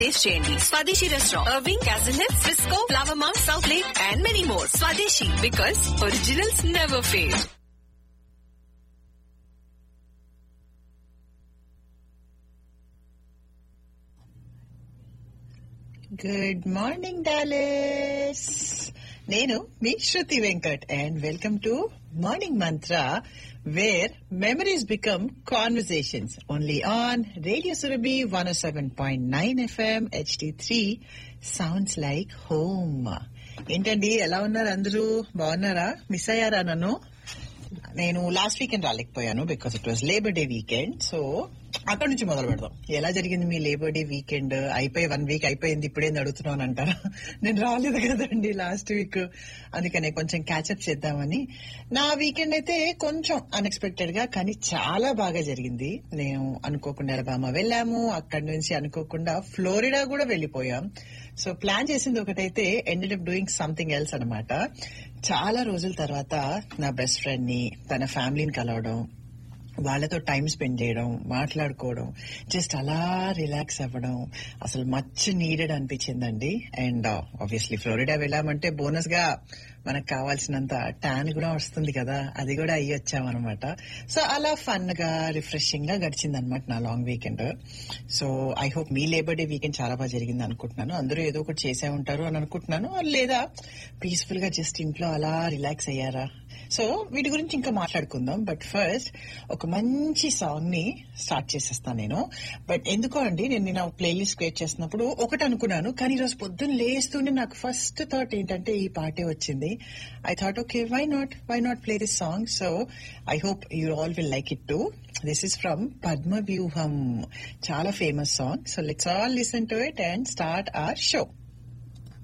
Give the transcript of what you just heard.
taste చేయండి Swadeshi restaurant Irving Castle Hill Frisco Flower మార్క్ Southlake and many more Swadeshi because originals never fail good morning Dallas నేను మీ Shruti Venkat and welcome to morning Mantra where memories become conversations only on radio Surabhi one seven point nine FM HD three sounds like home ఏంటండి ఎలా ఉన్నారు అందరూ బాగున్నారా miss అయ్యారా నన్ను నేను లాస్ట్ వీకెండ్ రాలేకపోయాను because it was labour day weekend so అక్కడ నుంచి మొదలు పెడదాం ఎలా జరిగింది మీ లేబర్ డే వీకెండ్ అయిపోయి వన్ వీక్ అయిపోయింది ఇప్పుడేంది అడుగుతున్నాను అంటారా నేను రాలేదు కదండి లాస్ట్ వీక్ అందుకనే కొంచెం క్యాచప్ చేద్దామని నా వీకెండ్ అయితే కొంచెం అన్ఎక్స్పెక్టెడ్ గా కానీ చాలా బాగా జరిగింది నేను అనుకోకుండా అలబామా వెళ్ళాము అక్కడి నుంచి అనుకోకుండా ఫ్లోరిడా కూడా వెళ్ళిపోయాం సో ప్లాన్ చేసింది ఒకటైతే ended up doing something else అనమాట చాలా రోజుల తర్వాత నా బెస్ట్ ఫ్రెండ్ ని తన ఫ్యామిలీని కలవడం వాళ్ళతో టైం స్పెండ్ చేయడం మాట్లాడుకోవడం జస్ట్ అలా రిలాక్స్ అవ్వడం అసలు మచ్ నీడెడ్ అనిపించిందండి అండ్ ఆబ్వియస్లీ ఫ్లోరిడా వెళ్ళామంటే బోనస్ గా మనకు కావాల్సినంత ట్యాన్ కూడా వస్తుంది కదా అది కూడా అయ్యి వచ్చామన్నమాట సో అలా ఫన్ గా రిఫ్రెషింగ్ గా గడిచింది అనమాట నా long weekend so I hope మీ లేబర్ డే వీకెండ్ చాలా బాగా జరిగింది అనుకుంటున్నాను అందరూ ఏదో ఒకటి చేసే ఉంటారు అని అనుకుంటున్నాను లేదా పీస్ఫుల్ గా జస్ట్ ఇంట్లో అలా రిలాక్స్ అయ్యారా సో వీటి గురించి ఇంకా మాట్లాడుకుందాం బట్ ఫస్ట్ ఒక మంచి సాంగ్ ని స్టార్ట్ చేసేస్తాను నేను బట్ ఎందుకో అండి నేను నేను ప్లేలిస్ట్ క్రియేట్ చేసినప్పుడు ఒకటి అనుకున్నాను కానీ ఈరోజు పొద్దున్న లేస్తుండే నాకు ఫస్ట్ థాట్ ఏంటంటే ఈ పాటే వచ్చింది I thought okay why not why not play this song so I hope you all will like it too this is from Padma Vyuham చాలా famous song so let's all listen to it and start our show